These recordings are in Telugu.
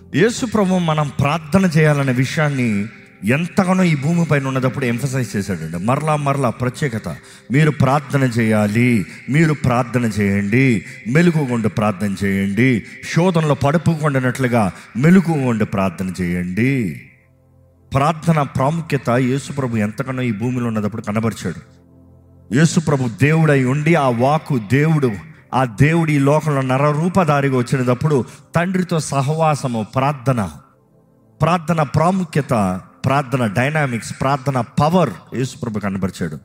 యేసు ప్రభు మనం ప్రార్థన చేయాలనే విషయాన్ని ఎంతగానో ఈ భూమిపైన ఉన్నదప్పుడు ఎంఫసైజ్ చేశాడండి మరలా మరలా ప్రత్యేకత మీరు ప్రార్థన చేయాలి మీరు ప్రార్థన చేయండి మెలుగుಗೊಂಡು ప్రార్థన చేయండి శోధనలో పడుపుకొండినట్లుగా మెలుగుಗೊಂಡು ప్రార్థన చేయండి ప్రార్థన ప్రాముఖ్యత యేసుప్రభు ఎంతగానో ఈ భూమిలో ఉన్నదప్పుడు కనబరిచాడు యేసుప్రభు దేవుడై ఉండి ఆ వాకు దేవుడు ఆ దేవుడి ఈ లోకంలో నరరూపధారిగా వచ్చినప్పుడు తండ్రితో సహవాసము ప్రార్థన ప్రార్థన ప్రాముఖ్యత ప్రార్థన డైనామిక్స్ ప్రార్థన పవర్ యేసుప్రభు కనబరిచాడు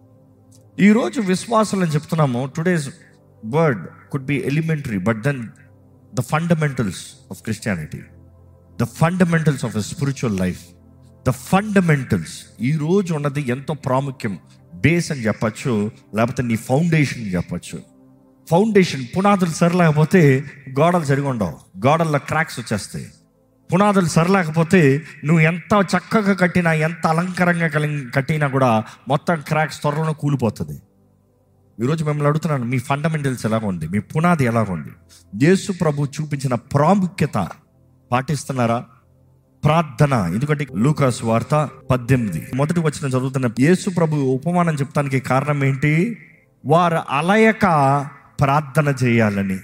ఈరోజు విశ్వాసం అని చెప్తున్నాము today's word could be elementary but then the fundamentals of Christianity the fundamentals of a spiritual life the fundamentals ఈ రోజు ఉన్నది ఎంతో ప్రాముఖ్యం బేస్ అని చెప్పచ్చు లేకపోతే నీ ఫౌండేషన్ చెప్పచ్చు ఫౌండేషన్ పునాదులు సరిలేకపోతే గోడలు జరిగి ఉండవు గోడల్లో క్రాక్స్ వచ్చేస్తాయి పునాదులు సరిలేకపోతే నువ్వు ఎంత చక్కగా కట్టినా ఎంత అలంకారంగా కలిగి కట్టినా కూడా మొత్తం క్రాక్స్ త్వరలో కూలిపోతుంది ఈరోజు మిమ్మల్ని అడుగుతున్నాను మీ ఫండమెంటల్స్ ఎలాగ ఉంది మీ పునాది ఎలాగ ఉంది యేసు ప్రభు చూపించిన ప్రాముఖ్యత పాటిస్తున్నారా ప్రార్థన ఎందుకంటే లూకాస్ వార్త పద్దెనిమిది మొదటి వచ్చిన చదువుతున్న యేసు ప్రభు ఉపమానం చెప్తానికి కారణం ఏంటి వారు అలయక ప్రార్థన చేయాలని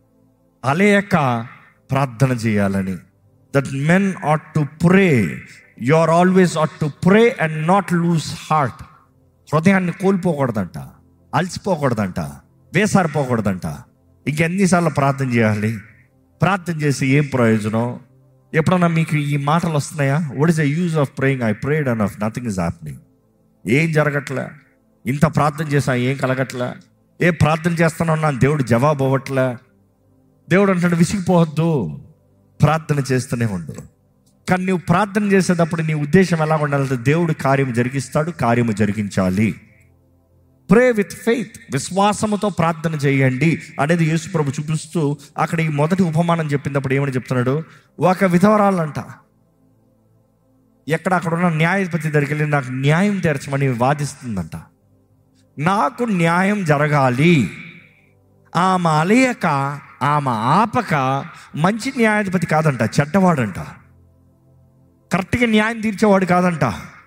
అలయక ప్రార్థన చేయాలని that men ought to pray you are always ought to pray and not lose heart హృదయాన్ని కోల్పోకూడదంట అలసిపోకూడదంట వేసారిపోకూడదంట ఇంకెన్నిసార్లు ప్రార్థన చేయాలి ప్రార్థన చేసి ఏం ప్రయోజనం ఎప్పుడన్నా మీకు ఈ మాటలు వస్తున్నాయా what is the use of praying I prayed and of nothing is happening ఏం జరగట్లే ఇంత ప్రార్థన చేసా ఏం కలగట్లే ఏ ప్రార్థన చేస్తానన్నా దేవుడు జవాబు అవ్వట్లే దేవుడు అంటాడు విసిగిపోవద్దు ప్రార్థన చేస్తూనే ఉండు కానీ నువ్వు ప్రార్థన చేసేటప్పుడు నీ ఉద్దేశం ఎలా ఉండాలంటే దేవుడు కార్యం జరిగిస్తాడు కార్యము జరిగించాలి ప్రే విత్ ఫెయిత్ విశ్వాసముతో ప్రార్థన చేయండి అనేది యేసు ప్రభు చూపిస్తూ అక్కడ ఈ మొదటి ఉపమానం చెప్పినప్పుడు ఏమని చెప్తున్నాడు ఒక విధవరాలంట ఎక్కడ అక్కడ ఉన్న న్యాయపతి దగ్గరికి వెళ్ళి నాకు న్యాయం తీర్చమని వాదిస్తుందంట నాకు న్యాయం జరగాలి ఆమె అలయక ఆమె ఆపక మంచి న్యాయాధిపతి కాదంట చెడ్డవాడంట కరెక్ట్గా న్యాయం తీర్చేవాడు కాదంట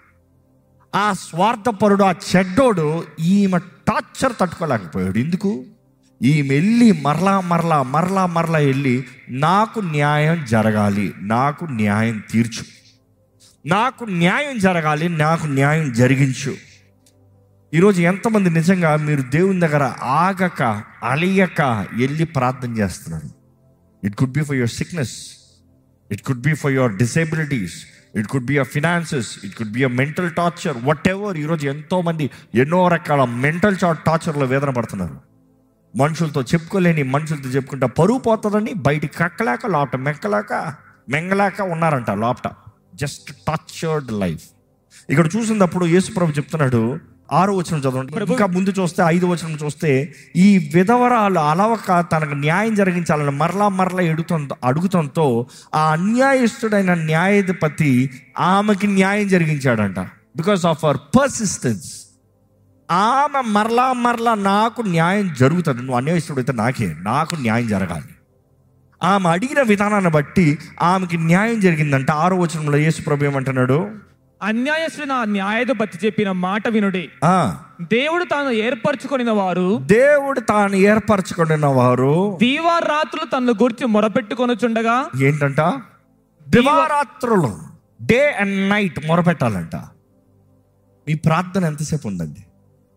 ఆ స్వార్థపరుడు ఆ చెడ్డోడు ఈమె టార్చర్ తట్టుకోలేకపోయాడు ఎందుకు ఈమె వెళ్ళి మరలా మరలా మరలా మరలా వెళ్ళి నాకు న్యాయం జరగాలి నాకు న్యాయం తీర్చు నాకు న్యాయం జరగాలి నాకు న్యాయం జరిగించు ఈరోజు ఎంతమంది నిజంగా మీరు దేవుని దగ్గర ఆగక అలియక వెళ్ళి ప్రార్థన చేస్తున్నారు it could be for your sickness it could be for your disabilities it could be a finances it could be a mental torture whatever ఈరోజు ఎంతో మంది ఎన్నో రకాల మెంటల్ టార్చర్లో వేదన పడుతున్నారు మనుషులతో చెప్పుకోలేని మనుషులతో చెప్పుకుంటా పరువు పోతుందని బయటికి కక్కలేక లోపట మెక్కలేక మెంగలేక ఉన్నారంట లోపట జస్ట్ టార్చర్డ్ లైఫ్ ఇక్కడ చూసినప్పుడు యేసుప్రభు చెప్తున్నాడు ఆరో వచనం చదవండి ఇంకా ముందు చూస్తే ఐదు వచనం చూస్తే ఈ విధవరాలు అలవక తనకు న్యాయం జరిగించాలని మరలా మరలా ఎడుతో అడుగుతంతో ఆ అన్యాయస్తుడైన న్యాయాధిపతి ఆమెకి న్యాయం జరిగించాడంట బికాస్ ఆఫ్ అవర్ పర్సిస్టెన్స్ ఆమె మరలా మరలా నాకు న్యాయం జరుగుతుంది నువ్వు అన్యాయస్తుడైతే నాకే నాకు న్యాయం జరగాలి ఆమె అడిగిన విధానాన్ని బట్టి ఆమెకి న్యాయం జరిగిందంట ఆరో వచనంలో యేసు ప్రభు ఏమంటున్నాడు అన్యాయస్తుడు నా న్యాయాధిపతి చెప్పిన మాట వినుడి ఆ దేవుడు తాను ఏర్పరచుకొనిన వారు దేవుడు తాను ఏర్పరచుకున్న వారు దీవారాత్రులు తనను గురించి మొరపెట్టుకొనుచుండగా ఏంటంట దివారాత్రులు డే అండ్ నైట్ మొరపెట్టాలంట మీ ప్రార్థన ఎంతసేపు ఉందండి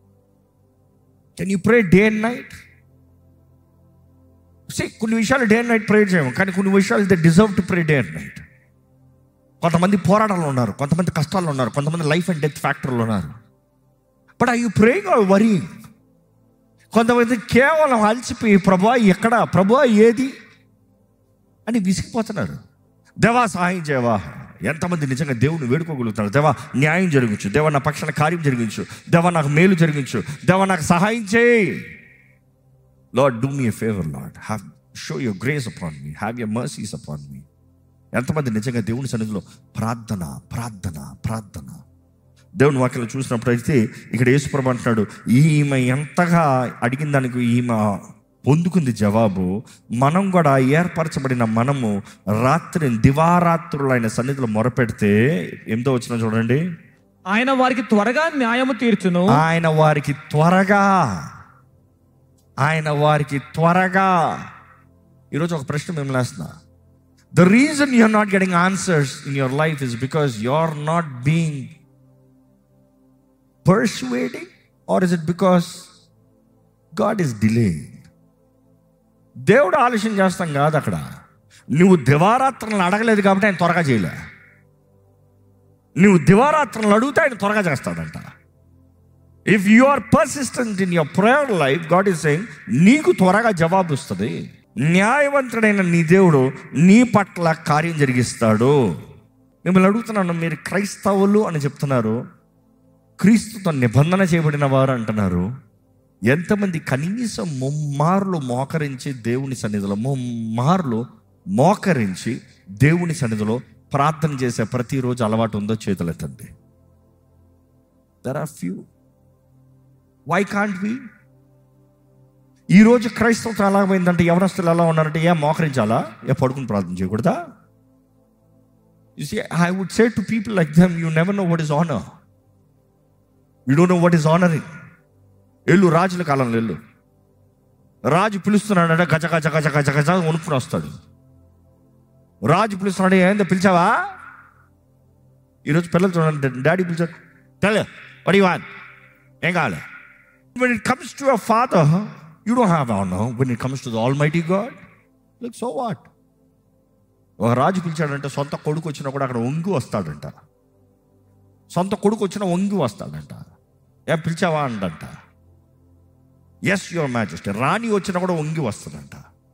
can you pray day and night say కొన్ని విషయాలు డే అండ్ నైట్ ప్రే చేయము కానీ కొన్ని విషయాలు they deserve to pray day and night కొంతమంది పోరాటాలు ఉన్నారు కొంతమంది కష్టాలు ఉన్నారు కొంతమంది లైఫ్ అండ్ డెత్ ఫ్యాక్టర్లు ఉన్నారు but I you praying are worry కొంతమంది కేవలం అలసిపోయి ప్రభా ఎక్కడ ప్రభా ఏది అని విసిగిపోతున్నారు దేవా సహాయం చేయవా ఎంతమంది నిజంగా దేవుని వేడుకోగలుగుతున్నారు దేవా న్యాయం జరిగించు దేవా నా పక్షాన కార్యం జరిగించు దేవా నాకు మేలు జరిగించు దేవా నాకు సహాయం చేయి Lord do me a favour Lord have show your grace upon me have your mercies upon me ఎంతమంది నిజంగా దేవుని సన్నిధిలో ప్రార్థన ప్రార్థన ప్రార్థన దేవుని వాక్యలో చూసినప్పుడు అయితే ఇక్కడ యేసుప్రభు అంటున్నాడు ఈమె ఎంతగా అడిగిన దానికి ఈమె పొందుకుంది జవాబు మనం కూడా ఏర్పరచబడిన మనము రాత్రి దివారాత్రులు ఆయన సన్నిధిలో మొరపెడితే ఎంతో వచ్చిన చూడండి ఆయన వారికి త్వరగా న్యాయము తీర్చును ఆయన వారికి త్వరగా ఆయన వారికి త్వరగా ఈరోజు ఒక ప్రశ్న మిమ్మల్ని వేస్తున్నా the reason you're not getting answers in your life is because you are not being persuading or is it because God is delaying దేవుడు ఆలస్యం చేస్తాం కాదు అక్కడ నువ్వు దివారాత్రులను అడగలేదు కాబట్టి ఆయన త్వరగా చేయలే నువ్వు దివారాత్రులను అడిగితే ఆయన త్వరగా చేస్తాడంట if you are persistent in your prayer life God is saying నీకు త్వరగా జవాబు వస్తుంది న్యాయవంతుడైన నీ దేవుడు నీ పట్ల కార్యం జరిగిస్తాడు మిమ్మల్ని అడుగుతున్నాను మీరు క్రైస్తవులు అని చెప్తున్నారు క్రీస్తుతో నిబంధన చేయబడిన వారు అంటున్నారు ఎంతమంది కనీసం ముమ్మార్లు మోకరించి దేవుని సన్నిధిలో ముమ్మార్లు మోకరించి దేవుని సన్నిధిలో ప్రార్థన చేసే ప్రతిరోజు అలవాటు ఉందో చేతులెత్తండి there are few why can't we ఈరోజు క్రైస్తవత్వం ఎలా పోయిందంటే యవనస్తులు ఎలా ఉన్నారంటే ఏ మోకరించాలా ఏ పడుకుని ప్రార్థన చేయకూడదా you see I would say to people like them you never know what is honour you don't know what is honouring ఎల్లు రాజుల కాలంలో వెళ్ళు రాజు పిలుస్తున్నాడంటే గజ గజ గజ గజ గజ వణుకుని వస్తాడు రాజు పిలుస్తున్నాడు ఏందో పిలిచావా ఈరోజు పిల్లలు చూడండి డాడీ పిలిచాడు తెల్ల వడి వాన్ ఏం కావాలి when it comes to a father, you don't have honor. When it comes to the Almighty God, look, so what? ఒక రాజు పిలిచాడంటే సొంత కొడుకు వచ్చినా కూడా అక్కడ వంగి వస్తాడంట సొంత కొడుకు వచ్చినా వంగి వస్తాడంట ఏ పిలిచావా అండంట ఎస్ యువర్ మ్యాజెస్టీ రాణి వచ్చినా కూడా వంగి వస్తుందంట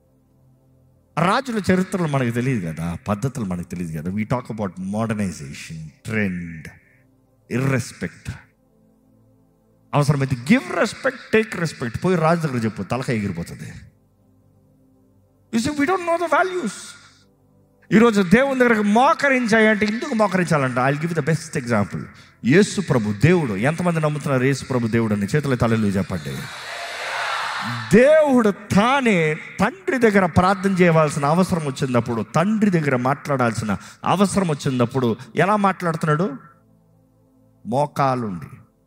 రాజుల చరిత్రలు మనకు తెలియదు కదా పద్ధతులు మనకు తెలియదు కదా we talk about modernisation trend irrespect అవసరమైతే గివ్ రెస్పెక్ట్ టేక్ రెస్పెక్ట్ పోయి రాజు దగ్గర చెప్పు తలక ఎగిరిపోతుంది you we don't know the values ఈరోజు దేవుని దగ్గరకు మోకరించాయి అంటే ఎందుకు మోకరించాలంట I give the best example యేసు ప్రభు దేవుడు ఎంతమంది నమ్ముతున్నారు యేసు ప్రభు దేవుడు అని చేతుల తలలు చెప్పండి దేవుడు తానే తండ్రి దగ్గర ప్రార్థన చేయవలసిన అవసరం వచ్చినప్పుడు తండ్రి దగ్గర మాట్లాడాల్సిన అవసరం వచ్చినప్పుడు ఎలా మాట్లాడుతున్నాడు మోకాలుండి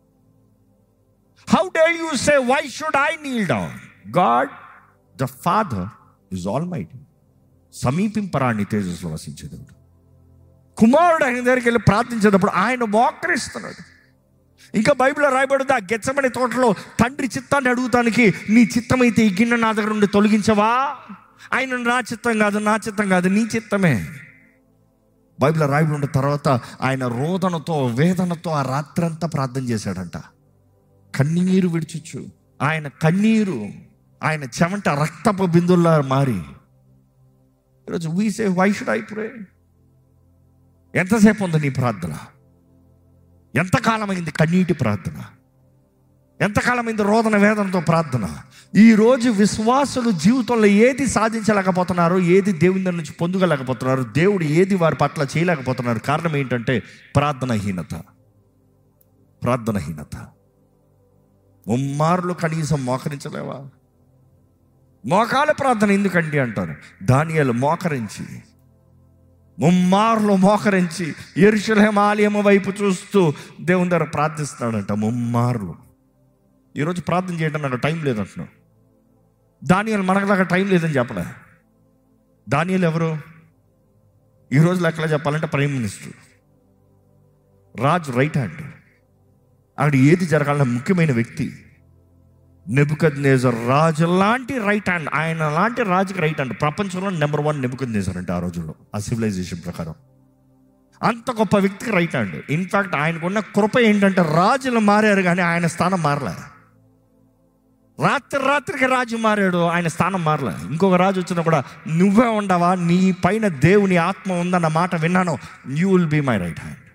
how dare you say why should I kneel down God the father is almighty సమీపింపరాన్ని తేజస్సులో వసించే దేవుడు కుమారుడు ఆయన దగ్గరికి వెళ్ళి ప్రార్థించేటప్పుడు ఆయన మోకరిస్తున్నాడు ఇంకా బైబిల్లో రాయబడింది ఆ గెచ్చమని తోటలో తండ్రి చిత్తాన్ని అడుగుతానికి నీ చిత్తం అయితే ఈ గిన్నె నా దగ్గర నుండి తొలగించవా ఆయన నా చిత్తం కాదు నా చిత్తం కాదు నీ చిత్తమే బైబిల్లో రాయబడి ఉన్న తర్వాత ఆయన రోదనతో వేదనతో ఆ రాత్రంతా ప్రార్థన చేశాడంట కన్నీరు విడిచుచ్చు ఆయన కన్నీరు ఆయన చెమట రక్తపు బిందుల్లా మారి ఈరోజు we say why should I pray ఎంతసేపు ఉంది నీ ప్రార్థన ఎంతకాలమైంది కన్నీటి ప్రార్థన ఎంతకాలమైంది రోదన వేదనతో ప్రార్థన ఈరోజు విశ్వాసులు జీవితంలో ఏది సాధించలేకపోతున్నారు ఏది దేవుని దగ్గర నుంచి పొందుగలేకపోతున్నారు దేవుడు ఏది వారి పట్ల చేయలేకపోతున్నారు కారణం ఏంటంటే ప్రార్థనహీనత ప్రార్థనహీనత ముమ్మార్లు కనీసం మోకరించలేవా మోకాల ప్రార్థన ఎందుకండి అంటారు దానియాలు మోకరించి ముమ్మార్లు మోకరించి ఎరుషలేం ఆలయము వైపు చూస్తూ దేవుని దగ్గర ప్రార్థిస్తున్నాడంట ముమ్మార్లు ఈరోజు ప్రార్థన చేయడం నాకు టైం లేదంటున్నావు దానియాలు మనకులాగా టైం లేదని చెప్పలే దానియాలు ఎవరు ఈరోజు లెక్కలో చెప్పాలంటే ప్రైమ్ మినిస్టర్ రాజు రైట్ హ్యాండ్ అక్కడ ఏది జరగాలన్న ముఖ్యమైన వ్యక్తి నెబుకద్ నేజర్ రాజు లాంటి రైట్ హ్యాండ్ ఆయన లాంటి రాజుకి రైట్ హ్యాండ్ ప్రపంచంలో నెంబర్ వన్ నెబుకద్ నేజర్ అంటే ఆ రోజుల్లో ఆ సివిలైజేషన్ ప్రకారం అంత గొప్ప వ్యక్తికి రైట్ హ్యాండ్ ఇన్ఫాక్ట్ ఆయనకున్న కృప ఏంటంటే రాజులు మారారు కానీ ఆయన స్థానం మారలే రాత్రి రాత్రికి రాజు మారాడు ఆయన స్థానం మారలే ఇంకొక రాజు వచ్చినా కూడా నువ్వే ఉండవా నీ పైన దేవుని ఆత్మ ఉందన్న మాట విన్నాను you will be my right hand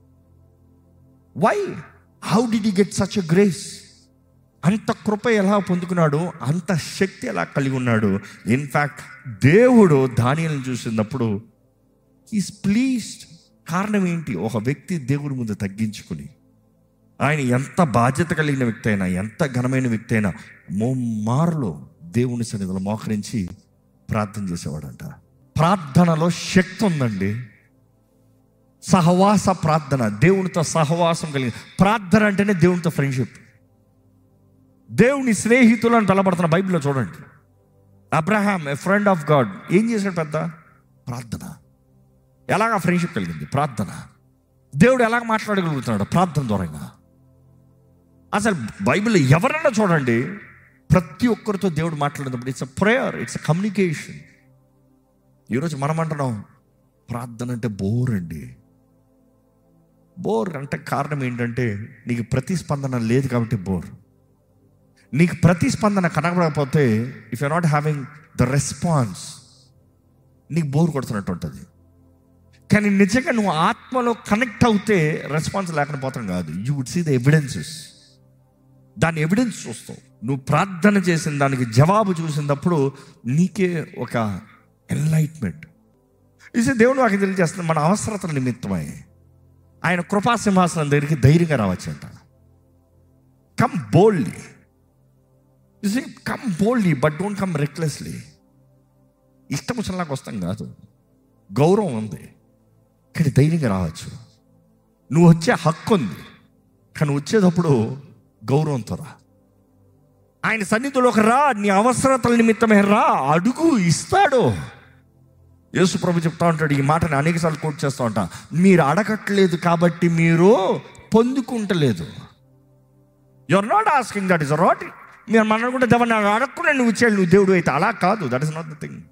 why how did get such a grace అంత కృప ఎలా పొందుకున్నాడు అంత శక్తి ఎలా కలిగి ఉన్నాడు ఇన్ఫ్యాక్ట్ దేవుడు ధాన్యాలను చూసినప్పుడు ఈస్ ప్లీజ్డ్ కారణం ఏంటి ఒక వ్యక్తి దేవుడి ముందు తగ్గించుకుని ఆయన ఎంత బాధ్యత కలిగిన వ్యక్తి అయినా ఎంత ఘనమైన వ్యక్తి అయినా ముమ్మారులో దేవుని సన్నిధిలో మోకరించి ప్రార్థన చేసేవాడంట ప్రార్థనలో శక్తి ఉందండి సహవాస ప్రార్థన దేవునితో సహవాసం కలిగి ప్రార్థన అంటేనే దేవునితో ఫ్రెండ్షిప్ దేవుని స్నేహితులు అని తలపడుతున్న బైబిల్లో చూడండి Abraham a friend of God ఏం చేశాడు పెద్ద ప్రార్థన ఎలాగ ఫ్రెండ్షిప్ కలిగింది ప్రార్థన దేవుడు ఎలాగ మాట్లాడగలుగుతున్నాడు ప్రార్థన ద్వారా అసలు బైబిల్ ఎవరన్నా చూడండి ప్రతి ఒక్కరితో దేవుడు మాట్లాడినప్పుడు it's a prayer it's a communication ఈరోజు మనం అంటున్నాం ప్రార్థన అంటే బోర్ అండి బోర్ అంటే కారణం ఏంటంటే నీకు ప్రతిస్పందన లేదు కాబట్టి బోర్ నీకు ప్రతిస్పందన కనబడకపోతే if you not having the response నీకు బోర్ కొడుతున్నట్టు ఉంటుంది కానీ నిజంగా నువ్వు ఆత్మలో కనెక్ట్ అవుతే రెస్పాన్స్ లేకుండా పోతాం కాదు you would see the evidences దాని ఎవిడెన్స్ చూస్తావు నువ్వు ప్రార్థన చేసిన దానికి జవాబు చూసినప్పుడు నీకే ఒక ఎన్లైట్మెంట్ ఇది దేవుడు నాకు తెలియజేస్తుంది మన అవసరతల నిమిత్తమై ఆయన కృపా సింహాసనం దగ్గరికి ధైర్యంగా రావచ్చంట come boldly is come boldly but don't come recklessly ఇష్టం వచ్చినలాగా వస్తాం కాదు గౌరవం ఉంది కానీ ధైర్యంగా రావచ్చు నువ్వు వచ్చే హక్కు ఉంది కానీ వచ్చేటప్పుడు గౌరవంతో రా ఆయన సన్నిధిలోకి రా నీ అవసరతల నిమిత్తమే రా అడుగు ఇస్తాడు యేసు ప్రభు చెప్తా ఉంటాడు ఈ మాటని అనేకసార్లు కోట్ చేస్తూ ఉంటా మీరు అడగట్లేదు కాబట్టి మీరు పొందుకుంటలేదు you are not asking that is right మీరు మనం అనుకుంటే దేవ నాకు అడగకుండా నువ్వు ఇచ్చాడు నువ్వు దేవుడు అయితే అలా కాదు that is not the thing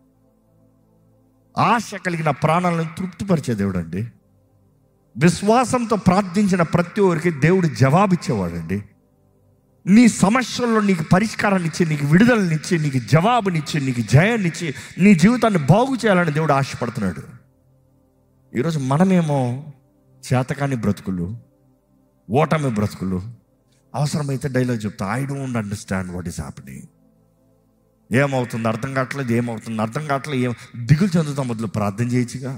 ఆశ కలిగిన ప్రాణాలను తృప్తిపరిచే దేవుడు అండి విశ్వాసంతో ప్రార్థించిన ప్రతి ఒక్కరికి దేవుడు జవాబిచ్చేవాడండి నీ సమస్యల్లో నీకు పరిష్కారాన్ని ఇచ్చి నీకు విడుదలనిచ్చి నీకు జవాబునిచ్చి నీకు జయాన్నిచ్చి నీ జీవితాన్ని బాగు చేయాలని దేవుడు ఆశపడుతున్నాడు ఈరోజు మనమేమో చేతకాని బ్రతుకులు ఓటమి బ్రతుకులు అవసరమైతే డైలాగ్ చెప్తా I don't understand what is happening ఏమవుతుంది అర్థం కావట్లేదు ఏమవుతుంది అర్థం కావట్లేదు ఏం దిగులు చెందుతాం మొదలు ప్రార్థన చేయొచ్చుగా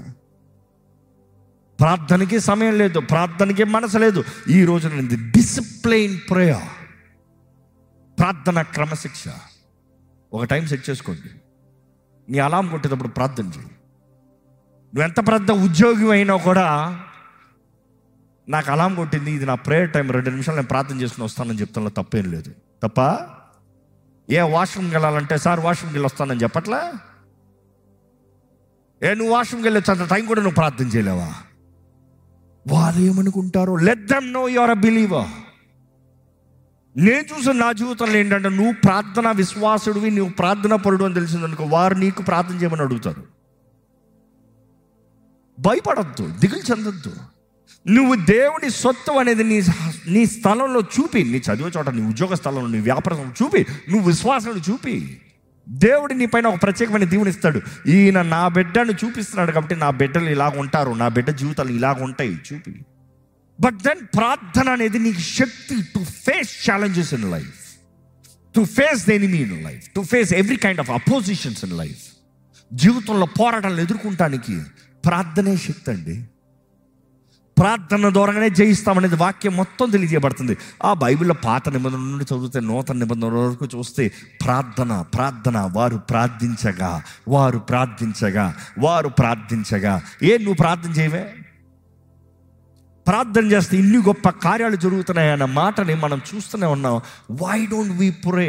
ప్రార్థనకి సమయం లేదు ప్రార్థనకి మనసు లేదు ఈ రోజు నేను డిసిప్లైన్ ప్రేయర్ ప్రార్థన క్రమశిక్ష ఒక టైం సెట్ చేసుకోండి నీ అలాం కొట్టేటప్పుడు ప్రార్థన చేయి నువ్వు ఎంత పెద్ద ఉద్యోగి అయినా కూడా నాకు అలాం కొట్టింది ఇది నా ప్రేయర్ టైం రెండు నిమిషాలు నేను ప్రార్థన చేసుకుని వస్తానని చెప్తాను తప్పేం లేదు తప్ప ఏ వాష్రూమ్కి వెళ్ళాలంటే సార్ వాష్రూమ్కి వెళ్ళి వస్తానని చెప్పట్లే ఏ నువ్వు వాష్రూమ్కి వెళ్ళొచ్చు అంత టైం కూడా నువ్వు ప్రార్థన చేయలేవా వారు ఏమనుకుంటారో let them know your a believer నేను చూసిన నా జీవితంలో ఏంటంటే నువ్వు ప్రార్థన విశ్వాసుడివి నువ్వు ప్రార్థన పరుడు అని తెలిసిందనుకో వారు నీకు ప్రార్థన చేయమని అడుగుతారు భయపడద్దు దిగులు చెందొద్దు నువ్వు దేవుని సొత్తు అనేది నీ నీ స్థలంలో చూపి నీ చదివే చోట నీ ఉద్యోగ స్థలంలో నీ వ్యాపారం చూపి నువ్వు విశ్వాసాలు చూపి దేవుడు నీ పైన ఒక ప్రత్యేకమైన దీవుని ఇస్తాడు ఈయన నా బిడ్డను చూపిస్తున్నాడు కాబట్టి నా బిడ్డలు ఇలాగ ఉంటారు నా బిడ్డ జీవితాలు ఇలాగ ఉంటాయి చూపి బట్ దెన్ ప్రార్థన అనేది నీకు శక్తి to face challenges in life to face the enemy in life to face every kind of oppositions in life జీవితంలో పోరాటాలు ఎదుర్కొంటానికి ప్రార్థనే శక్తి అండి ప్రార్థన ద్వారానే జయిస్తామనేది వాక్యం మొత్తం తెలియజేయబడుతుంది ఆ బైబిల్లో పాత నిబంధన నుండి చదివితే నూతన నిబంధన వరకు చూస్తే ప్రార్థన ప్రార్థన వారు ప్రార్థించగా వారు ప్రార్థించగా వారు ప్రార్థించగా ఏ నువ్వు ప్రార్థన చేయవే ప్రార్థన చేస్తే ఇన్ని గొప్ప కార్యాలు జరుగుతున్నాయన్న మాటని మనం చూస్తూనే ఉన్నాం వై డోంట్ వీ పురే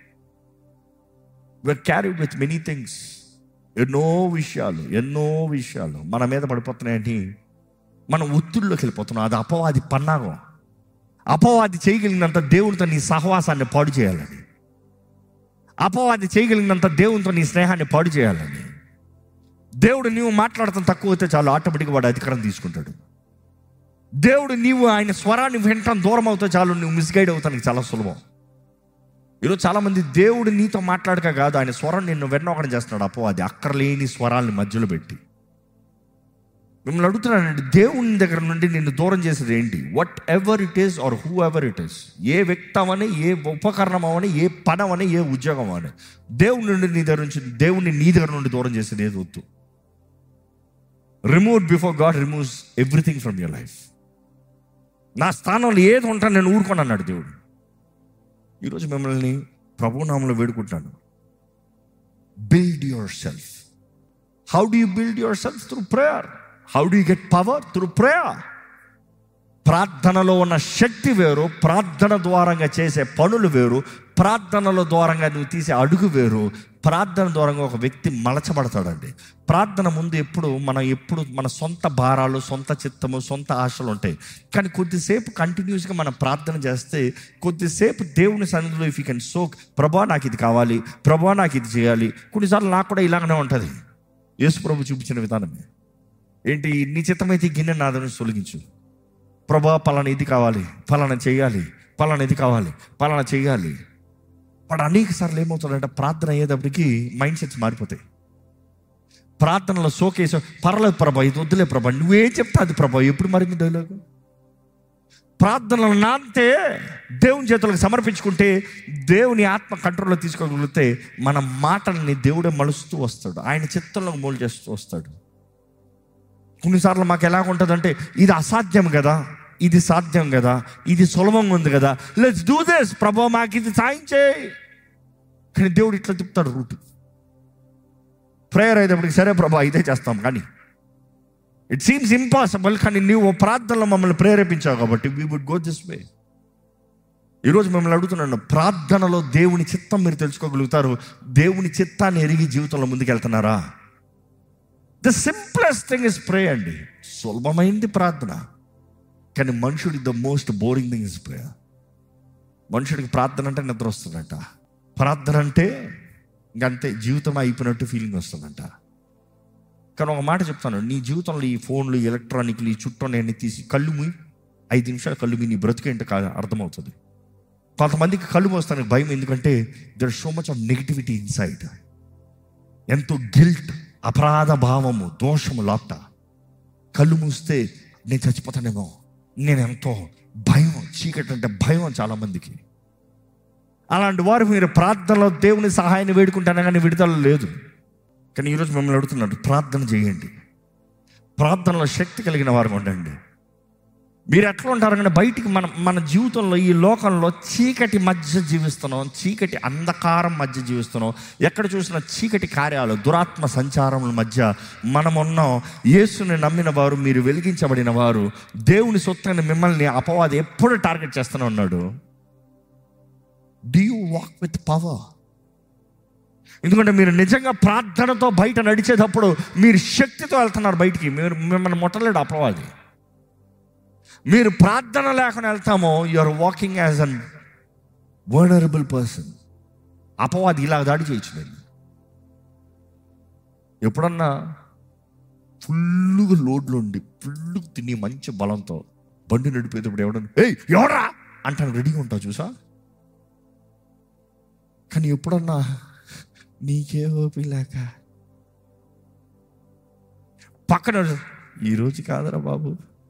విర్ క్యారీ విత్ మెనీ థింగ్స్ ఎన్నో విషయాలు ఎన్నో విషయాలు మన మీద పడిపోతున్నాయని మనం ఒత్తిడిలోకి వెళ్ళిపోతున్నాం అది అపవాది పన్నాగం అపవాది చేయగలిగినంత దేవునితో నీ సహవాసాన్ని పాడు చేయాలని అపవాది చేయగలిగినంత దేవునితో నీ స్నేహాన్ని పాడు చేయాలని దేవుడు నీవు మాట్లాడటం తక్కువ అయితే చాలు ఆటోమేటిక్గా వాడు అధికారం తీసుకుంటాడు దేవుడు నీవు ఆయన స్వరాన్ని వింటాం దూరం అవుతే చాలు నువ్వు మిస్గైడ్ అవుతానికి చాలా సులభం ఈరోజు చాలామంది దేవుడు నీతో మాట్లాడక కాదు ఆయన స్వరం నిన్ను వెన్నొకడం చేస్తున్నాడు అపవాది అక్కర్లేని స్వరాల్ని మధ్యలో పెట్టి మిమ్మల్ని అడుగుతున్నానండి దేవుని దగ్గర నుండి నిన్ను దూరం చేసేది ఏంటి whatever it is or whoever it is ఏ వ్యక్తి అవని ఏ ఉపకరణం అవని ఏ పదం అని ఏ ఉద్యోగం అని దేవుని నుండి నీ దగ్గర నుంచి దేవుని నీ దగ్గర నుండి దూరం చేసేది ఏది వద్దు remove before God removes everything from your life నా స్థానంలో ఏది ఉంటాను నేను ఊరుకోను అన్నాడు దేవుడు ఈరోజు మిమ్మల్ని ప్రభునామంలో వేడుకుంటాను build yourself how do you build yourself through prayer how do you get power through prayer ప్రార్థనలో ఉన్న శక్తి వేరు ప్రార్థన ద్వారంగా చేసే పనులు వేరు ప్రార్థనల ద్వారంగా నువ్వు తీసే అడుగు వేరు ప్రార్థన ద్వారంగా ఒక వ్యక్తి మలచబడతాడండి ప్రార్థన ముందు ఎప్పుడు మనం ఎప్పుడు మన సొంత భారాలు సొంత చిత్తము సొంత ఆశలు ఉంటాయి కానీ కొద్దిసేపు కంటిన్యూస్గా మనం ప్రార్థన చేస్తే కొద్దిసేపు దేవుని సన్నిధిలో ఇఫ్ యూ కెన్ సోక్ ప్రభా నాకు ఇది కావాలి ప్రభా నాకు ఇది చేయాలి కొన్నిసార్లు నాకు కూడా ఇలాగనే ఉంటుంది యేసు ప్రభు చూపించిన విధానమే ఏంటి నీ చిత్తమైతే ఈ గిన్నె నాదని తొలగించు ప్రభా పలానా ఇది కావాలి పలానా చేయాలి పలానా ఇది కావాలి పలానా చేయాలి వాడు అనేక సార్లు ఏమవుతాడంటే ప్రార్థన అయ్యేటప్పటికి మైండ్ సెట్స్ మారిపోతాయి ప్రార్థనలో సోకేసో పర్లేదు ప్రభా ఇది వద్దులే ప్రభా నువ్వేం చెప్తా అది ప్రభా ఎప్పుడు మారింది డైలాగ్ ప్రార్థనలు నాంతే దేవుని చేతులకు సమర్పించుకుంటే దేవుని ఆత్మ కంట్రోల్లో తీసుకోగలిగితే మన మాటల్ని దేవుడే మలుస్తూ వస్తాడు ఆయన చిత్తంలో మోలు చేస్తూ వస్తాడు కొన్నిసార్లు మాకు ఎలా ఉంటుందంటే ఇది అసాధ్యం కదా ఇది సాధ్యం కదా ఇది సులభంగా ఉంది కదా లెట్స్ డూ దిస్ ప్రభా మాకు ఇది సాయం చేయి కానీ దేవుడు ఇట్లా చెప్తాడు రూట్ ప్రేయర్ అయినప్పటికి సరే ప్రభా ఇదే చేస్తాం కానీ ఇట్ సీమ్స్ ఇంపాసిబుల్ కానీ నువ్వు ప్రార్థనలో మమ్మల్ని ప్రేరేపించావు కాబట్టి we would go this way ఈరోజు మిమ్మల్ని అడుగుతున్నాను ప్రార్థనలో దేవుని చిత్తం మీరు తెలుసుకోగలుగుతారు దేవుని చిత్తాన్ని ఎరిగి జీవితంలో ముందుకెళ్తున్నారా the simplest thing is pray అండి సులభమైంది ప్రార్థన కానీ మనుషుడికి the most boring thing is prayer మనుషుడికి ప్రార్థన అంటే నిద్ర వస్తుందంట ప్రార్థన అంటే ఇంకంతే జీవితం అయిపోయినట్టు ఫీలింగ్ వస్తుందంట కానీ ఒక మాట చెప్తాను నీ జీవితంలో ఈ ఫోన్లు ఎలక్ట్రానిక్లు ఈ చుట్టూ నేను తీసి కళ్ళు మూయి ఐదు నిమిషాలు కళ్ళు మీ నీ బ్రతికేంటో కాదు అర్థమవుతుంది కొంతమందికి కళ్ళు మోస్తానికి భయం ఎందుకంటే there so much of negativity inside ఎంతో గిల్ట్ అపరాధ భావము దోషము లాప్ట కళ్ళు మూస్తే నేను చచ్చిపోతానేమో నేను ఎంతో భయం చీకటి అంటే భయం చాలా మందికి అలాంటి వారు మీరు ప్రార్థనలో దేవుని సహాయాన్ని వేడుకుంటానే కానీ విడుదల లేదు కానీ ఈరోజు మిమ్మల్ని అడుగుతున్నాడు ప్రార్థన చేయండి ప్రార్థనలో శక్తి కలిగిన వారు ఉండండి మీరు ఎట్లా ఉంటారు కానీ బయటికి మన మన జీవితంలో ఈ లోకంలో చీకటి మధ్య జీవిస్తున్నాం చీకటి అంధకారం మధ్య జీవిస్తున్నాం ఎక్కడ చూసినా చీకటి కార్యాలు దురాత్మ సంచారముల మధ్య మనం ఉన్నాం యేసుని నమ్మిన వారు మీరు వెలిగించబడిన వారు దేవుని సొత్తైన మిమ్మల్ని అపవాది ఎప్పుడు టార్గెట్ చేస్తూనే ఉన్నాడు do you walk with power ఎందుకంటే మీరు నిజంగా ప్రార్థనతో బయట నడిచేటప్పుడు మీరు శక్తితో వెళ్తున్నారు బయటికి మీరు మిమ్మల్ని ముట్టలేడు అపవాది మీరు ప్రార్థన లేకుండా వెళ్తామో you are walking as an vulnerable person అపవాది ఇలా దాడి చేయొచ్చు నేను ఎప్పుడన్నా ఫుల్లుగా లోడ్లు ఉండి ఫుల్లుగా తిని మంచి బలంతో బండి నడిపేటప్పుడు ఎవడన్నా ఏయ్ ఎవరా అంటాను రెడీగా ఉంటావు చూసా కానీ ఎప్పుడన్నా నీకే ఓపి లేక పక్కన ఈరోజు కాదరా బాబు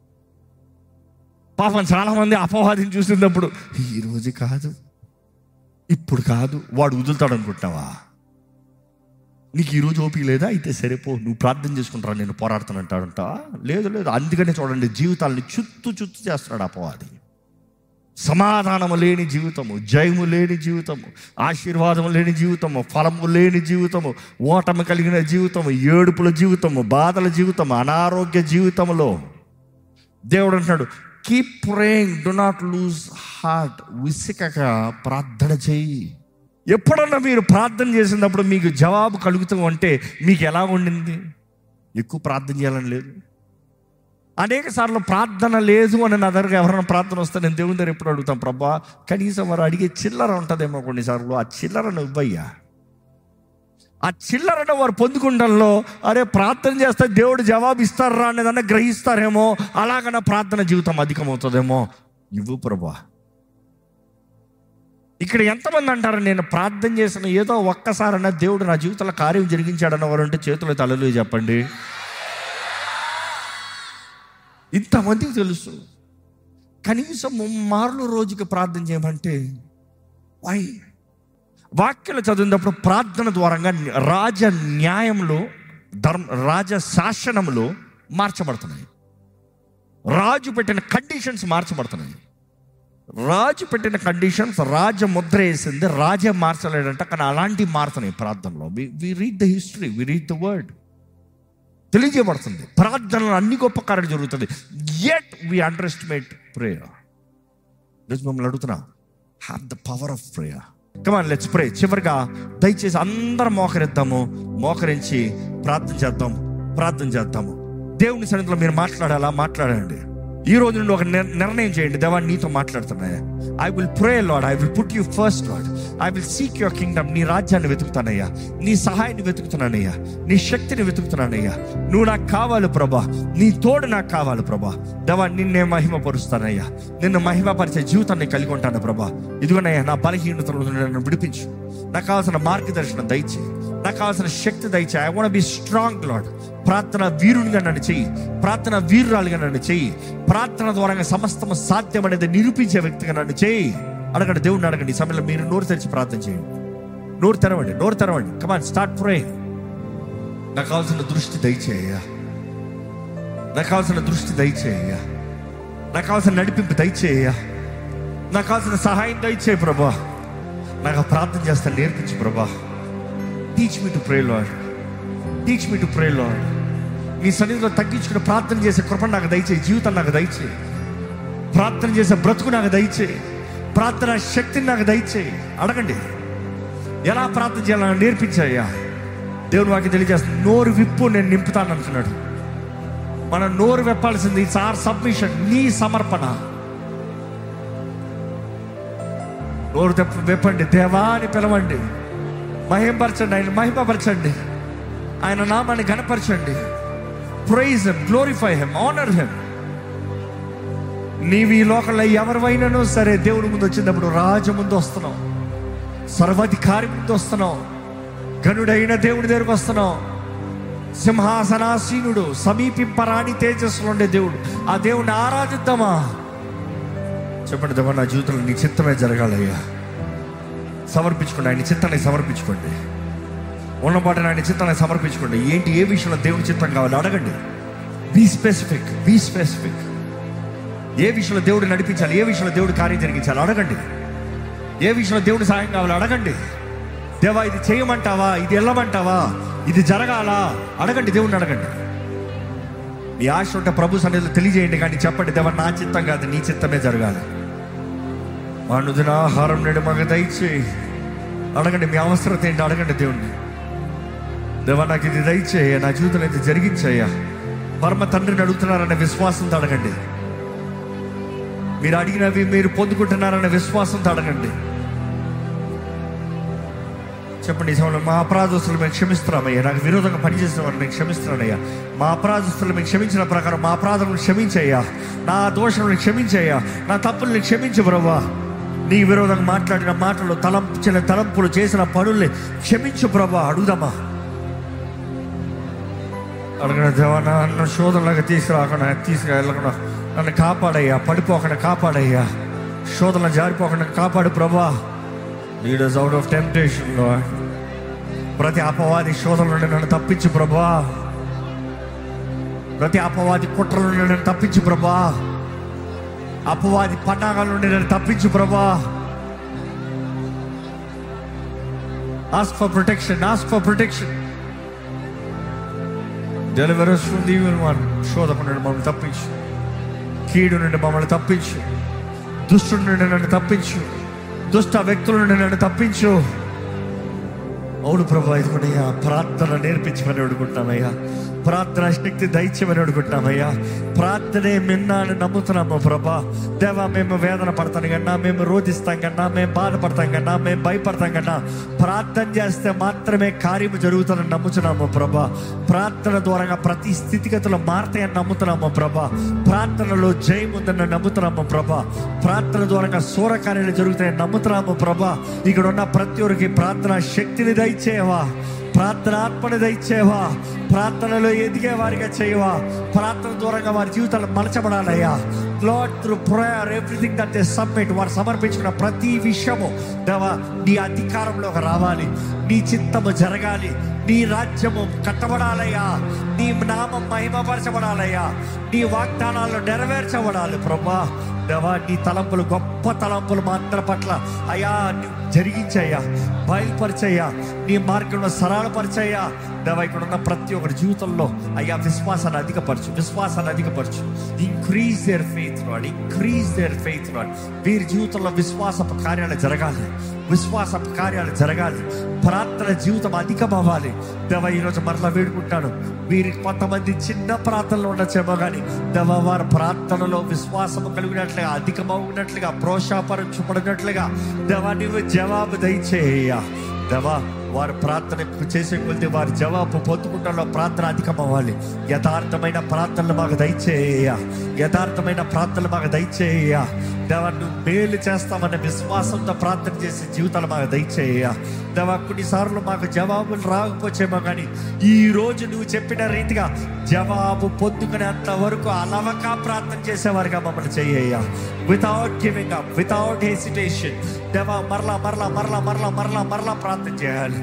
పాపం చాలా మంది అపవాదిని చూసినప్పుడు ఈ రోజు కాదు ఇప్పుడు కాదు వాడు వదులుతాడు అనుకుంటున్నావా నీకు ఈరోజు ఓపిక లేదా అయితే సరిపో నువ్వు ప్రార్థన చేసుకుంటారా నేను పోరాడుతానంటాడంట లేదు లేదు అందుకనే చూడండి జీవితాలని చుత్తు చుత్తు చేస్తున్నాడు అపవాది సమాధానము లేని జీవితము జయము లేని జీవితము ఆశీర్వాదము లేని జీవితము ఫలము లేని జీవితము ఓటమి కలిగిన జీవితము ఏడుపుల జీవితము బాధల జీవితము అనారోగ్య జీవితంలో దేవుడు అంటున్నాడు keep praying do not lose heart విసికక ప్రార్థన చేయి ఎప్పుడన్నా మీరు ప్రార్థన చేసినప్పుడు మీకు జవాబు కలుగుతూ ఉంటే మీకు ఎలా ఉండింది ఎక్కువ ప్రార్థన చేయాలని లేదు అనేక సార్లు ప్రార్థన లేదు అని నా దగ్గర ఎవరైనా ప్రార్థన వస్తే నేను దేవుని దగ్గర ఎప్పుడు అడుగుతాను ప్రభా కనీసం వారు అడిగే చిల్లర ఉంటుందేమో కొన్నిసార్లు ఆ చిల్లరను ఇవ్వయ్యా ఆ చిల్లరను వారు పొందుకుండంలో అరే ప్రార్థన చేస్తే దేవుడు జవాబు ఇస్తారా అనేదన్నా గ్రహిస్తారేమో అలాగన ప్రార్థన జీవితం అధికమవుతుందేమో ఇవ్వు ప్రభా ఇక్కడ ఎంతమంది అంటారు నేను ప్రార్థన చేసిన ఏదో ఒక్కసారన్నా దేవుడు నా జీవితంలో కార్యం జరిగించాడన్న వారు అంటే చేతులు తలలు చెప్పండి ఇంతమందికి తెలుసు కనీసం ముమ్మార్లు రోజుకి ప్రార్థన చేయమంటే వై వాక్యలు చదివినప్పుడు ప్రార్థన ద్వారంగా రాజ న్యాయంలో ధర్మ రాజ శాసనములు మార్చబడుతున్నాయి రాజు పెట్టిన కండిషన్స్ మార్చబడుతున్నాయి రాజు పెట్టిన కండిషన్స్ రాజ ముద్ర వేసింది రాజే మార్చలేడంట కానీ అలాంటి మారుతున్నాయి ప్రార్థనలో we read the history we read the word తెలియజేయబడుతుంది ప్రార్థనలో అన్ని గొప్ప కార్యాలు జరుగుతుంది yet we underestimate prayer రోజు మమ్మల్ని అడుగుతున్నా have the power of prayer come on let's pray చివరిగా దయచేసి అందరం మోకరిద్దాము మోకరించి ప్రార్థన చేద్దాం ప్రార్థన చేద్దాము దేవుని సన్నిధిలో మీరు మాట్లాడాలా మాట్లాడండి ఈ రోజు నుండి ఒక నిర్- నిర్ణయం చేయండి దేవా నీతో మాట్లాడుతున్నాయా I will pray Lord I will put you first Lord I will seek your kingdom నీ రాజ్యాన్ని వెతుకుతానయ్యా నీ సహాయాన్ని వెతుకుతున్నానయ్యా నీ శక్తిని వెతుకుతున్నానయ్యా నువ్వు నాకు కావాలి ప్రభా నీ తోడు నాకు కావాలి ప్రభా దేవా నిన్నే మహిమపరుస్తానయ్యా నిన్ను మహిమపరిచే జీవితాన్ని కలిగి ఉంటాను ప్రభా ఇదిగోనయ్యా నా బలహీనతల నుండి నన్ను విడిపించు నాకు కావాల్సిన మార్గదర్శనం దయచే నాకు కావాల్సిన శక్తి దయచే I want be strong Lord ప్రార్థన వీరునిగా నన్ను చెయ్యి ప్రార్థన వీరురాలుగా నన్ను చెయ్యి ప్రార్థన ద్వారా సమస్తం సాధ్యమనేది నిరూపించే వ్యక్తిగా నన్ను చేయి అడగండి దేవుడిని అడగండి ఈ సమయంలో మీరు నోరు తెరిచి ప్రార్థన చేయండి నోరు తెరవండి నోరు తెరవండి కమాన్ స్టార్ట్ ప్రే నాకు కావాల్సిన దృష్టి దయచేయ నాకు కావాల్సిన దృష్టి దయచేయ నాకు కావాల్సిన నడిపింపు దయచేయ నాకు కావాల్సిన సహాయం దయచేయ ప్రభా నాకు ఆ ప్రార్థన చేస్తాను నేర్పించు ప్రభా teach me to pray Lord teach me to pray Lord నీ సన్నిధిలో తగ్గించుకుని ప్రార్థన చేసే కృప నాకు దయచేయి జీవితం నాకు దయచేయి ప్రార్థన చేసే బ్రతుకు నాకు దయచేయి ప్రార్థన శక్తిని నాకు దయచేయి అడగండి ఎలా ప్రార్థన చేయాలని నేర్పించాయ్యా దేవుని వాకి తెలియజేస్తుంది నోరు విప్పు నేను నింపుతాను అంటున్నాడు మనం నోరు వెప్పాల్సింది సార్ సబ్మిషన్ నీ సమర్పణ నోరు తెప్ప వెప్పండి దేవా అని పిలవండి మహిమపరచండి ఆయన మహిమపరచండి ఆయన నామాన్ని గణపరచండి praise him glorify him honour him నీవు ఈ లోకంలో ఎవరివైనానో సరే దేవుడి ముందు వచ్చినప్పుడు రాజు ముందు వస్తున్నావు సర్వాధికారి ముందు వస్తున్నావు గనుడైన దేవుడి దగ్గరకు వస్తున్నావు సింహాసనాసీనుడు సమీపింపరాని తేజస్సులో ఉండే దేవుడు ఆ దేవుడిని ఆరాధిద్దామా చెప్పండి దేవా నా జీవితంలో నీ చిత్తమే జరగాలయ్యా సమర్పించుకోండి ఆయన చిత్తాన్ని సమర్పించుకోండి ఉన్నపాటిని ఆయన చిత్తాన్ని సమర్పించుకోండి ఏంటి ఏ విషయంలో దేవుని చిత్తం కావాలి అడగండి బీ స్పెసిఫిక్ బీ స్పెసిఫిక్ ఏ విషయంలో దేవుడు నడిపించాలి ఏ విషయంలో దేవుడు కార్యం జరిగించాలి అడగండి ఏ విషయంలో దేవుడు సహాయం కావాలి అడగండి దేవా ఇది చేయమంటావా ఇది వెళ్ళమంటావా ఇది జరగాలా అడగండి దేవుడిని అడగండి మీ ఆశ ఉంటే ప్రభు సన్నిధిలో తెలియజేయండి కానీ చెప్పండి దేవా నా చిత్తం కాదు నీ చిత్తమే జరగాలి అనుదిన ఆహారం నేడు మగ దయచేయి అడగండి మీ అవసరత ఏంటి అడగండి దేవుణ్ణి దేవా నాకు ఇది దయచేయ నా జీవితంలో ఇది జరిగించయ్యా పరమ తండ్రిని అడుగుతున్నారనే విశ్వాసంతో అడగండి మీరు అడిగినవి మీరు పొందుకుంటున్నారనే విశ్వాసంతో అడగండి చెప్పండి ఈ సమయంలో మా అపరాధస్తులు మేము క్షమిస్తున్నామయ్యా నాకు విరోధంగా పనిచేసిన వారిని నేను క్షమిస్తున్నానయ్యా మా అపరాధస్తులు మేము క్షమించిన ప్రకారం మా అపరాధములను క్షమించయ్యా నా దోషములను క్షమించయ్యా నా తప్పుల్ని క్షమించు బ్రవ్వా నీ విరోధంగా మాట్లాడిన మాటలు తలంచిన తలంపులు చేసిన పనుల్ని క్షమించు ప్రభా అడుగుదామా అడగన దేవా నన్ను శోధనలాగా తీసుకురాకుండా తీసుకువెళ్ళకుండా నన్ను కాపాడయ్యా పడిపోకుండా కాపాడయ్యా శోధన జారిపోకుండా కాపాడు ప్రభా లీడర్స్ అవుట్ ఆఫ్ టెంప్టేషన్ లో ప్రతి అపవాది శోధన నుండి నన్ను తప్పించు ప్రభా ప్రతి అపవాది కుట్రల నుండి నన్ను తప్పించు ప్రభా అపవాది పటాకాల నుండి నన్ను తప్పించు ప్రభా ask for protection ask for protection deliver us from the evil one శోధకు నుండి మమ్మల్ని తప్పించు కీడు నుండి మమ్మల్ని తప్పించు దుష్టుడి నుండి నన్ను తప్పించు దుష్ట వ్యక్తుల నుండి నన్ను తప్పించు అవును ప్రభా ఇదిగోనయ్యా ప్రార్థన నేర్పించమని అడుగుంటున్నామయ్యా ప్రార్థన శక్తి దైత్యమని అడుగుంటున్నామయ్యా ప్రార్థనే మిన్నా అని నమ్ముతున్నాము ప్రభా దేవా మేము వేదన పడతాం కన్నా మేము రోధిస్తాం కన్నా మేము బాధపడతాం కన్నా మేము భయపడతాం కన్నా ప్రార్థన చేస్తే మాత్రమే కార్యము జరుగుతుందని నమ్ముతున్నాము ప్రభా ప్రార్థన ద్వారా ప్రతి స్థితిగతులు మారతాయని నమ్ముతున్నాము ప్రభా ప్రార్థనలో జయం ఉందని నమ్ముతున్నాము ప్రభా ప్రార్థన ద్వారా సూర కార్యాలు జరుగుతాయని నమ్ముతున్నాము ప్రభా ఇక్కడ ఉన్న ప్రతి ఒక్కరికి ప్రార్థన శక్తిని దయచేవా ప్రార్థన ఆత్మని దయచేవా ప్రార్థనలో ఎదిగే వారిగా చేయవా ప్రార్థన దూరంగా వారి జీవితాలు మలచబడాలయ్యా Lord through prayer everything that they submit వారు సమర్పించిన ప్రతి విషయము దేవా నీ అధికారంలోకి రావాలి నీ చిత్తము జరగాలి నీ రాజ్యము కట్టబడాలయ్యా నీ నామం మహిమపరచబడాలయ్యా నీ వాగ్దానాలు నెరవేర్చబడాలి ప్రభా దేవా నీ తలంపులు గొప్ప తలంపులు మా అందరి పట్ల అయ్యా నువ్వు జరిగించయ్యా బయలుపరిచయ్యా నీ మార్గంలో సరళపరిచయ్యా దేవా ఇక్కడ ఉన్న ప్రతి ఒక్కరి జీవితంలో అయ్యా విశ్వాసాన్ని అధికపరచు విశ్వాసాన్ని అధికపరచు increase their faith Lord increase their faith Lord వీరి జీవితంలో విశ్వాసపు కార్యాలు జరగాలి విశ్వాసపు కార్యాలు జరగాలి ప్రార్థన జీవితం అధికం అవ్వాలి దేవ ఈరోజు మరలా వేడుకుంటాను వీరికి కొంతమంది చిన్న ప్రార్థనలు ఉండొచ్చేమో కానీ దేవ వారి ప్రార్థనలో విశ్వాసము కలిగినట్లుగా అధికమవునట్లుగా ప్రోత్సాహపరచబడినట్లుగా దేవా నీవు జవాబు దయచేయ దేవా వారు ప్రార్థన చేసే కొద్ది వారి జవాబు పొందుకుంటాలో ప్రార్థన అధికం అవ్వాలి యథార్థమైన ప్రార్థనలు మాకు దయచేయ యథార్థమైన ప్రార్థనలు మాకు దయచేయ దేవా నువ్వు మేలు చేస్తామన్న విశ్వాసంతో ప్రార్థన చేసే జీవితాలు మాకు దయచేయ దేవా కొన్నిసార్లు మాకు జవాబులు రాకపోచేమో కానీ ఈ రోజు నువ్వు చెప్పిన రీతిగా జవాబు పొందుకునేంత వరకు అలవక ప్రార్థన చేసేవారుగా మమ్మల్ని చేయ without giving up without hesitation దేవా మరలా మరలా మరలా మరలా మరలా మరలా ప్రార్థన చేయాలి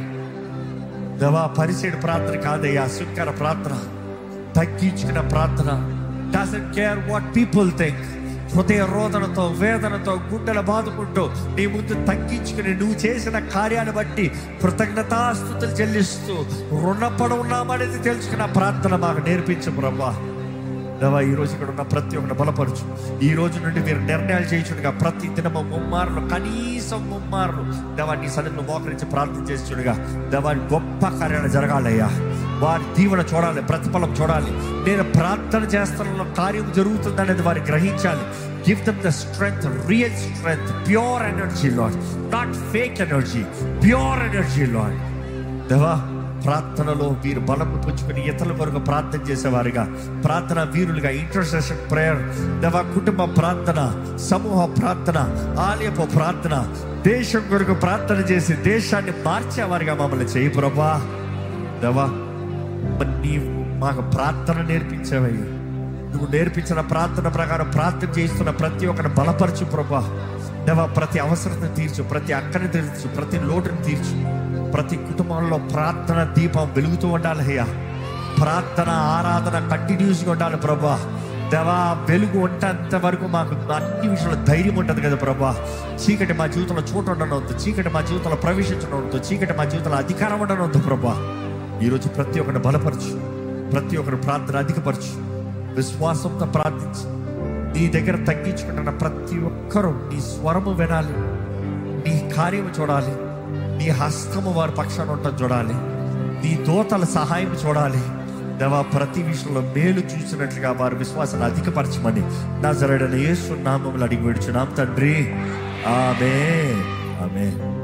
దేవా పరిచయం ప్రార్థన కాదయ్యా సుక్కర ప్రార్థన తగ్గించుకున్న ప్రార్థన doesn't care what people think హృదయ రోదనతో వేదనతో గుండెల బాదుకుంటూ నీ ముందు తగ్గించుకుని నువ్వు చేసిన కార్యాన్ని బట్టి కృతజ్ఞతాస్థుతులు చెల్లిస్తూ రుణపడి ఉన్నామనేది తెలుసుకున్న ప్రార్థన మాకు నేర్పించు ప్రభా దేవా ఈ రోజు ఇక్కడ ఉన్న ప్రతి ఒక్కరిని బలపరచు ఈ రోజు నుండి మీరు నిర్ణయాలు చేయించుడుగా ప్రతి దినము ముమ్మారులు కనీసం ముమ్మారులు దేవా నీ సన్నిధిలో మోకరించి ప్రార్థన చేస్తుండగా దేవా గొప్ప కార్యాలు జరగాలయ్యా వారి దీవెన చూడాలి ప్రతిఫలం చూడాలి నేను ప్రార్థన చేస్తున్న కార్యం జరుగుతుంది అనేది వారు గ్రహించాలి give them the strength real strength pure energy Lord not fake energy pure energy Lord దేవా ప్రార్థనలో వీరు బలము పుంజుకుని ఇతరుల కొరకు ప్రార్థన చేసేవారుగా ప్రార్థన వీరులుగా ఇంటర్సెషన్ ప్రేయర్ దేవా కుటుంబ ప్రార్థన సమూహ ప్రార్థన ఆలయపు ప్రార్థన దేశం కొరకు ప్రార్థన చేసి దేశాన్ని మార్చేవారుగా మమ్మల్ని చేయి ప్రభా దేవా మరి నీ మాకు ప్రార్థన నేర్పించేవయ్యా నువ్వు నేర్పించిన ప్రార్థన ప్రకారం ప్రార్థన చేస్తున్న ప్రతి ఒక్కరిని బలపరచు ప్రభా దేవా ప్రతి అవసరతను తీర్చు ప్రతి అక్కని తీర్చు ప్రతి లోటును తీర్చు ప్రతి కుటుంబంలో ప్రార్థన దీపం వెలుగుతూ ఉండాలి అయ్యా ప్రార్థన ఆరాధన కంటిన్యూస్గా ఉండాలి ప్రభా దేవా వెలుగు ఉంటంత వరకు మాకు అన్ని విషయంలో ధైర్యం ఉంటుంది కదా ప్రభా చీకటి మా జీవితంలో చోటు ఉండనవద్దు చీకటి మా జీవితంలో ప్రవేశించనవద్దు చీకటి మా జీవితంలో అధికారం ఉండనవద్దు ప్రభా ఈరోజు ప్రతి ఒక్కరిని బలపరచు ప్రతి ఒక్కరు ప్రార్థన అధికపరచు విశ్వాసంతో ప్రార్థించి నీ దగ్గర తగ్గించుకుంటున్న ప్రతి ఒక్కరూ నీ స్వరము వినాలి నీ కార్యము చూడాలి నీ హస్తము వారి పక్షాన ఉండటం చూడాలి నీ దోతల సహాయం చూడాలి దేవా ప్రతి విషయంలో మేలు చూసినట్లుగా వారి విశ్వాసాన్ని అధికపరచమని నా జరడని యేసు నామములు అడిగి విడుచున్నాం తండ్రి ఆమె ఆమె